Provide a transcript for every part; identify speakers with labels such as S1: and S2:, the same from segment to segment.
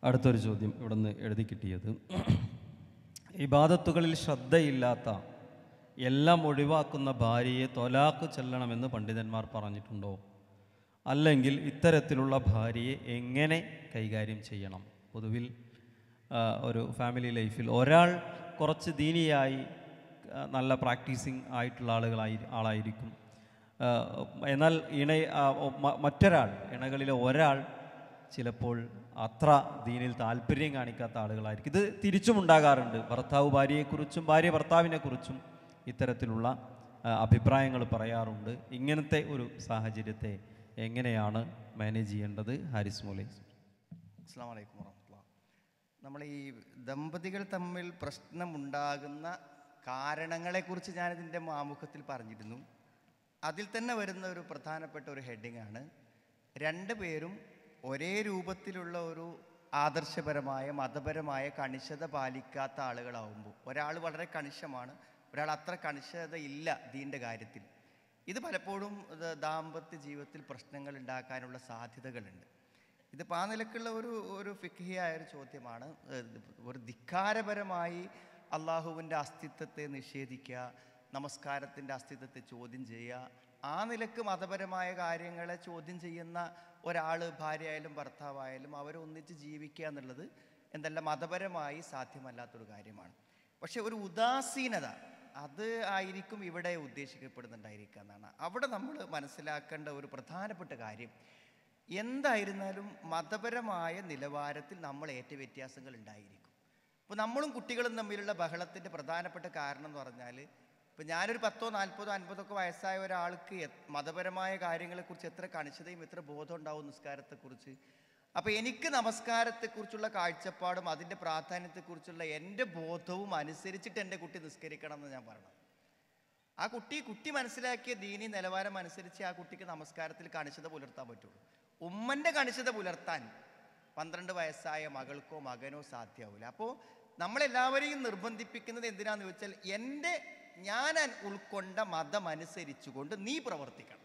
S1: അടുത്തൊരു ചോദ്യം ഇവിടെ നിന്ന് എഴുതി കിട്ടിയത് ഇബാദത്തുകളിൽ ശ്രദ്ധയില്ലാത്ത എല്ലാം ഒഴിവാക്കുന്ന ഭാര്യയെ തൊലാക്ക് ചെല്ലണമെന്ന് പണ്ഡിതന്മാർ പറഞ്ഞിട്ടുണ്ടോ അല്ലെങ്കിൽ ഇത്തരത്തിലുള്ള ഭാര്യയെ എങ്ങനെ കൈകാര്യം ചെയ്യണം പൊതുവിൽ ആ, ഒരു ഫാമിലി ലൈഫിൽ ഒരാൾ കുറച്ച് ദീനിയായി ആ, നല്ല പ്രാക്ടീസിങ് ആയിട്ടുള്ള ആളുകളായി ആളായിരിക്കും ആ, എന്നാൽ ഇണ ആ, മ- മറ്റൊരാൾ ഇണകളിലെ ഒരാൾ ചിലപ്പോൾ അത്ര ദീനിൽ താല്പര്യം കാണിക്കാത്ത ആളുകളായിരിക്കും ഇത് തിരിച്ചും ഉണ്ടാകാറുണ്ട് ഭർത്താവ് ഭാര്യയെക്കുറിച്ചും ഭാര്യ ഭർത്താവിനെക്കുറിച്ചും ഇത്തരത്തിലുള്ള അഭിപ്രായങ്ങൾ പറയാറുണ്ട് ഇങ്ങനത്തെ ഒരു സാഹചര്യത്തെ എങ്ങനെയാണ് മാനേജ് ചെയ്യേണ്ടത് ഹാരിസ് മോലെ
S2: അസ്സാം വലൈക്കും വറഹമുല്ല നമ്മൾ ഈ ദമ്പതികൾ തമ്മിൽ പ്രശ്നമുണ്ടാകുന്ന കാരണങ്ങളെക്കുറിച്ച് ഞാനിതിൻ്റെ ആമുഖത്തിൽ പറഞ്ഞിരുന്നു അതിൽ തന്നെ വരുന്ന ഒരു പ്രധാനപ്പെട്ട ഒരു ഹെഡിങ് ആണ് രണ്ട് പേരും ഒരേ രൂപത്തിലുള്ള ഒരു ആദർശപരമായ മതപരമായ കണിശത പാലിക്കാത്ത ആളുകളാവുമ്പോൾ ഒരാൾ വളരെ കണിശമാണ് ഒരാൾ അത്ര കണിശത ഇല്ല ദീൻ്റെ കാര്യത്തിൽ ഇത് പലപ്പോഴും ഇത് ദാമ്പത്യ ജീവിതത്തിൽ പ്രശ്നങ്ങൾ ഉണ്ടാക്കാനുള്ള സാധ്യതകളുണ്ട് ഇതിപ്പോൾ ആ നിലക്കുള്ള ഒരു ഒരു ഫിഖിയായ ഒരു ചോദ്യമാണ് ഏഹ് ഒരു ധിക്കാരപരമായി അള്ളാഹുവിൻ്റെ അസ്തിത്വത്തെ നിഷേധിക്കുക നമസ്കാരത്തിൻ്റെ അസ്തിത്വത്തെ ചോദ്യം ചെയ്യുക ആ നിലക്ക് മതപരമായ കാര്യങ്ങളെ ചോദ്യം ചെയ്യുന്ന ഒരാൾ ഭാര്യയായാലും ഭർത്താവായാലും അവർ ഒന്നിച്ച് ജീവിക്കുക എന്നുള്ളത് എന്തല്ല മതപരമായി സാധ്യമല്ലാത്തൊരു കാര്യമാണ് പക്ഷെ ഒരു ഉദാസീനത അത് ആയിരിക്കും ഇവിടെ ഉദ്ദേശിക്കപ്പെടുന്നുണ്ടായിരിക്കുക എന്നാണ് അവിടെ നമ്മൾ മനസ്സിലാക്കേണ്ട ഒരു പ്രധാനപ്പെട്ട കാര്യം എന്തായിരുന്നാലും മതപരമായ നിലവാരത്തിൽ നമ്മൾ ഏറ്റ വ്യത്യാസങ്ങൾ ഉണ്ടായിരിക്കും ഇപ്പോൾ നമ്മളും കുട്ടികളും തമ്മിലുള്ള ബഹളത്തിൻ്റെ പ്രധാനപ്പെട്ട കാരണം എന്ന് പറഞ്ഞാൽ ഇപ്പം ഞാനൊരു പത്തോ നാൽപ്പതോ അൻപതോ ഒക്കെ വയസ്സായ ഒരാൾക്ക് എ- മതപരമായ കാര്യങ്ങളെക്കുറിച്ച് എത്ര കണിശതയും എത്ര ബോധം ഉണ്ടാവും നിസ്കാരത്തെക്കുറിച്ച് അപ്പോൾ എനിക്ക് നമസ്കാരത്തെക്കുറിച്ചുള്ള കാഴ്ചപ്പാടും അതിൻ്റെ പ്രാധാന്യത്തെക്കുറിച്ചുള്ള എൻ്റെ ബോധവും അനുസരിച്ചിട്ട് എൻ്റെ കുട്ടി നിസ്കരിക്കണം എന്ന് ഞാൻ പറയണം ആ കുട്ടി കുട്ടി മനസ്സിലാക്കിയ ദീനി നിലവാരം അനുസരിച്ച് ആ കുട്ടിക്ക് നമസ്കാരത്തിൽ കണിശത പുലർത്താൻ പറ്റുള്ളൂ ഉമ്മൻ്റെ കണിശത പുലർത്താൻ പന്ത്രണ്ട് വയസ്സായ മകൾക്കോ മകനോ സാധ്യമാവില്ല അപ്പോൾ നമ്മളെല്ലാവരെയും നിർബന്ധിപ്പിക്കുന്നത് എന്തിനാന്ന് വെച്ചാൽ എൻ്റെ ഞാൻ അൻ- ഉൾക്കൊണ്ട മതം അനുസരിച്ചുകൊണ്ട് നീ പ്രവർത്തിക്കണം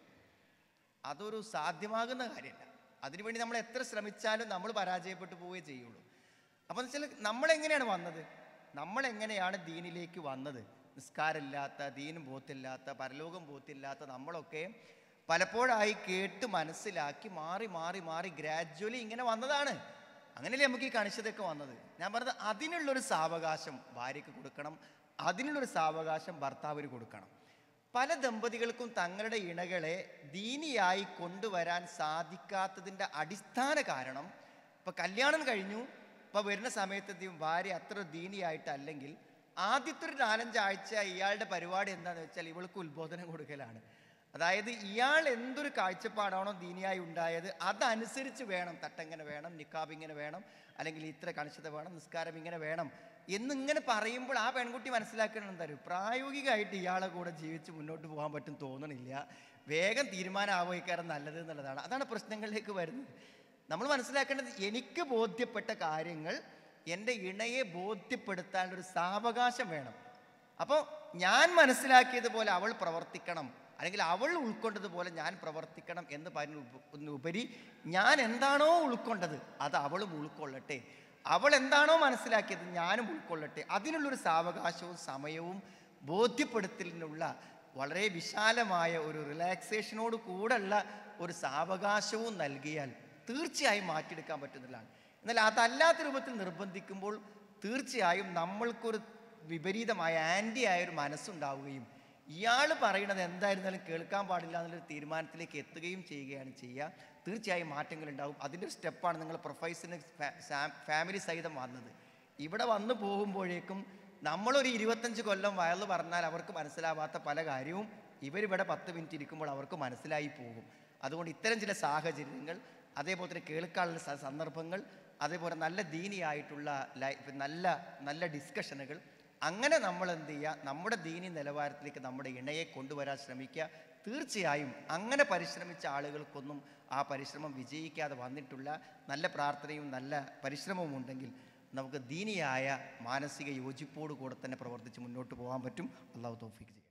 S2: അതൊരു സാധ്യമാകുന്ന കാര്യമല്ല അതിനുവേണ്ടി നമ്മൾ എത്ര ശ്രമിച്ചാലും നമ്മൾ പരാജയപ്പെട്ടു പോവുകയേ ചെയ്യുള്ളൂ അപ്പോൾ എന്ന് വെച്ചാൽ നമ്മളെങ്ങനെയാണ് വന്നത് നമ്മളെങ്ങനെയാണ് ദീനിലേക്ക് വന്നത് നിസ്കാരമില്ലാത്ത ദീനും ബോത്തില്ലാത്ത പരലോകം ബോത്തില്ലാത്ത നമ്മളൊക്കെ പലപ്പോഴായി കേട്ട് മനസ്സിലാക്കി മാറി മാറി മാറി ഗ്രാജ്വലി ഇങ്ങനെ വന്നതാണ് അങ്ങനെയല്ലേ നമുക്ക് ഈ കണിശതയൊക്കെ വന്നത് ഞാൻ പറഞ്ഞത് അതിനുള്ളൊരു സാവകാശം ഭാര്യയ്ക്ക് കൊടുക്കണം അതിനുള്ളൊരു സാവകാശം ഭർത്താവിന് കൊടുക്കണം പല ദമ്പതികൾക്കും തങ്ങളുടെ ഇണകളെ ദീനിയായി കൊണ്ടുവരാൻ സാധിക്കാത്തതിൻ്റെ അടിസ്ഥാന കാരണം ഇപ്പം കല്യാണം കഴിഞ്ഞു ഇപ്പം വരുന്ന സമയത്ത് ഭാര്യ അത്ര ദീനിയായിട്ടല്ലെങ്കിൽ ആദ്യത്തെ ഒരു നാലഞ്ചാഴ്ച ഇയാളുടെ പരിപാടി എന്താണെന്ന് വെച്ചാൽ ഇവൾക്ക് ഉത്ബോധനം കൊടുക്കലാണ് അതായത് ഇയാൾ എന്തൊരു കാഴ്ചപ്പാടാണോ ദീനിയായി ഉണ്ടായത് അതനുസരിച്ച് വേണം തട്ടെങ്ങനെ വേണം നിക്കാബ് ഇങ്ങനെ വേണം അല്ലെങ്കിൽ ഇത്ര കണിശത വേണം നിസ്കാരം ഇങ്ങനെ വേണം എന്നിങ്ങനെ പറയുമ്പോൾ ആ പെൺകുട്ടി മനസ്സിലാക്കണം എന്താ പറയുക പ്രായോഗികമായിട്ട് ഇയാളെ കൂടെ ജീവിച്ച് മുന്നോട്ട് പോകാൻ പറ്റും തോന്നണില്ല വേഗം തീരുമാനമാവുകയാണ് നല്ലത് എന്നുള്ളതാണ് അതാണ് പ്രശ്നങ്ങളിലേക്ക് വരുന്നത് നമ്മൾ മനസ്സിലാക്കേണ്ടത് എനിക്ക് ബോധ്യപ്പെട്ട കാര്യങ്ങൾ എൻ്റെ ഇണയെ ബോധ്യപ്പെടുത്താനുള്ള ഒരു സാവകാശം വേണം അപ്പോൾ ഞാൻ മനസ്സിലാക്കിയതുപോലെ അവൾ പ്രവർത്തിക്കണം അല്ലെങ്കിൽ അവൾ ഉൾക്കൊണ്ടതുപോലെ ഞാൻ പ്രവർത്തിക്കണം എന്ന് പറഞ്ഞ ഉപരി ഞാൻ എന്താണോ ഉൾക്കൊണ്ടത് അത് അവളും ഉൾക്കൊള്ളട്ടെ അവൾ എന്താണോ മനസ്സിലാക്കിയത് ഞാനും ഉൾക്കൊള്ളട്ടെ അതിനുള്ളൊരു സാവകാശവും സമയവും ബോധ്യപ്പെടുത്തലിനുള്ള വളരെ വിശാലമായ ഒരു റിലാക്സേഷനോട് കൂടെയുള്ള ഒരു സാവകാശവും നൽകിയാൽ തീർച്ചയായും മാറ്റിയെടുക്കാൻ പറ്റുന്നതാണ് എന്നാൽ അതല്ലാത്ത രൂപത്തിൽ നിർബന്ധിക്കുമ്പോൾ തീർച്ചയായും നമ്മൾക്കൊരു വിപരീതമായ ആൻറ്റി ആയ ഒരു മനസ്സുണ്ടാവുകയും ഇയാൾ പറയുന്നത് എന്തായിരുന്നാലും കേൾക്കാൻ പാടില്ല എന്നുള്ളൊരു തീരുമാനത്തിലേക്ക് എത്തുകയും ചെയ്യുകയാണ് ചെയ്യുക തീർച്ചയായും മാറ്റങ്ങൾ ഉണ്ടാവും അതിൻ്റെ ഒരു സ്റ്റെപ്പാണ് നിങ്ങൾ പ്രൊഫൈസിന് ഫാമിലി സഹിതം വന്നത് ഇവിടെ വന്നു പോകുമ്പോഴേക്കും നമ്മളൊരു ഇരുപത്തഞ്ച് കൊല്ലം വയല് പറഞ്ഞാൽ അവർക്ക് മനസ്സിലാവാത്ത പല കാര്യവും ഇവരിവിടെ പത്ത് മിനിറ്റ് ഇരിക്കുമ്പോൾ അവർക്ക് മനസ്സിലായി പോകും അതുകൊണ്ട് ഇത്തരം ചില സാഹചര്യങ്ങൾ അതേപോലെ തന്നെ കേൾക്കാനുള്ള സ- സന്ദർഭങ്ങൾ അതേപോലെ നല്ല ദീനിയായിട്ടുള്ള ലൈ നല്ല നല്ല ഡിസ്കഷനുകൾ അങ്ങനെ നമ്മൾ എന്ത് ചെയ്യുക നമ്മുടെ ദീനി നിലവാരത്തിലേക്ക് നമ്മുടെ ഇണയെ കൊണ്ടുവരാൻ ശ്രമിക്കുക തീർച്ചയായും അങ്ങനെ പരിശ്രമിച്ച ആളുകൾക്കൊന്നും ആ പരിശ്രമം വിജയിക്കാതെ വന്നിട്ടുള്ള നല്ല പ്രാർത്ഥനയും നല്ല പരിശ്രമവും ഉണ്ടെങ്കിൽ നമുക്ക് ദീനിയായ മാനസിക യോജിപ്പോടു കൂടെ തന്നെ പ്രവർത്തിച്ച് മുന്നോട്ട് പോകാൻ പറ്റും അള്ളാഹു തോഫിക്ക് ചെയ്യും